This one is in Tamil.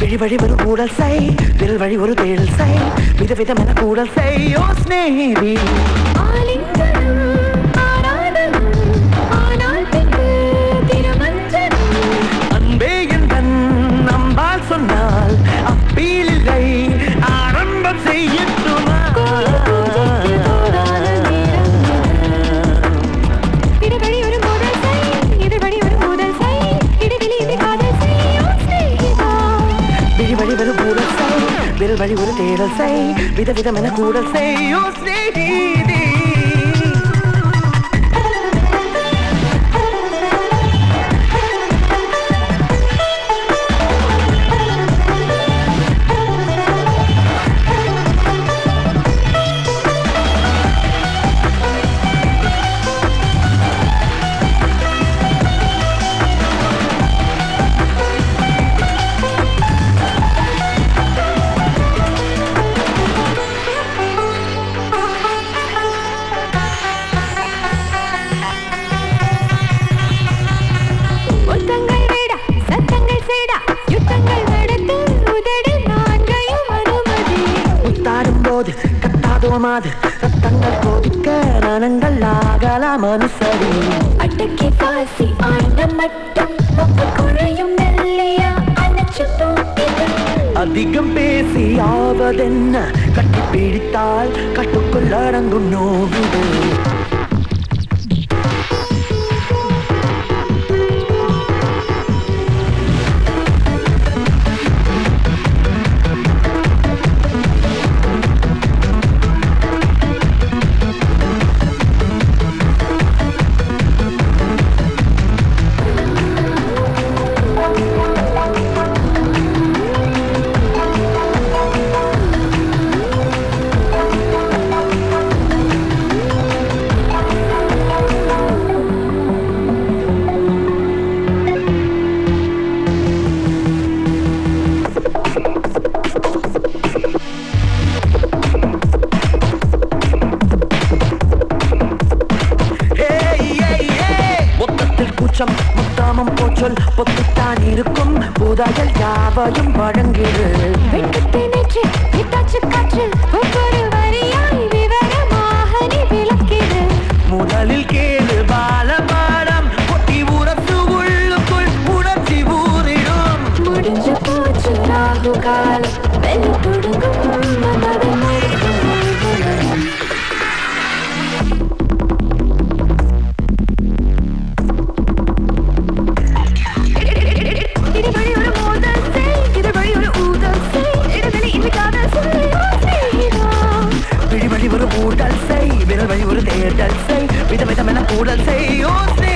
விழி வழி ஒரு கூடல் செய் விரல் வழி ஒரு தேடல் செய் விதவிதமென கூடல் செய் ஓ ஸ்நேகிதி ஆலிங்கனம் ஆராதனம் ஆனால் பின்பு திருமஞ்சனம் அன்பே எந்தன் நம்பால் சொன்னால் அப்பீலில்லை ஆரம்பம் செய்யட்டுமா இடவழி ஒரு முதல் செய் எதிர்வழி ஒரு முதல் செய் இடைவெளி இது காதல் செய் ஓ சிநேகிதா விழி வழி ஒரு கூடல் செய் விரல் வழி ஒரு தேடல் செய் விதவிதமென கூடல் செய் ஓ ஸ்நேகிதி முத்தங்கள் வேடா சத்தங்கள் சேடா யுத்தங்கள் நடத்து உதடு நான்கையும் அனுமதி முத்தாடும் போது கத்தாதோ மாது ரத்தங்கள் கொதிக்க ரணங்கள் ஆகலாம் அனுசரி அடக்கி பாசி ஆண்ட மட்டும் ஒப்பு குழையும் நெல்லையா அணைச்சு போட்டிது அதிகம் பேசி ஆவதென்ன கட்டி பிடித்தால் கட்டுக்குள் அடங்கும் நோவிடு ஏய், ஏய், ஏய். மொத்தத்தில் கூச்சம் முத்தாமம் போச்சொல் பொத்துத்தான் இருக்கும் புதையல் யாவையும் வழங்கிடு வெட்டுத்து நெற்றி விட்டாச்சு காற்று ஒவ்வொரு வரியாய் விவரமாக நீ விளக்கிடு முதலில் கேளு பால பாடம் கொட்டி உரசு உள்ளுக்குள் உணர்ச்சி ஊறிடும் முடிஞ்சு போச்சு ராகு காலம் வெள்ளி துடுங்கும் மனதை மறுக்கும் இடைவெளி ஒரு மோதல் செய் இடைவெளி ஒரு ஊதல் செய் இடைவெளி இந்த காதல் செய் ஓ சிநேகிதா விழி வழி ஒரு ஊடல் செய் விரல் வழி ஒரு தேடல் செய் விதவிதமென கூடல் செய் ஓ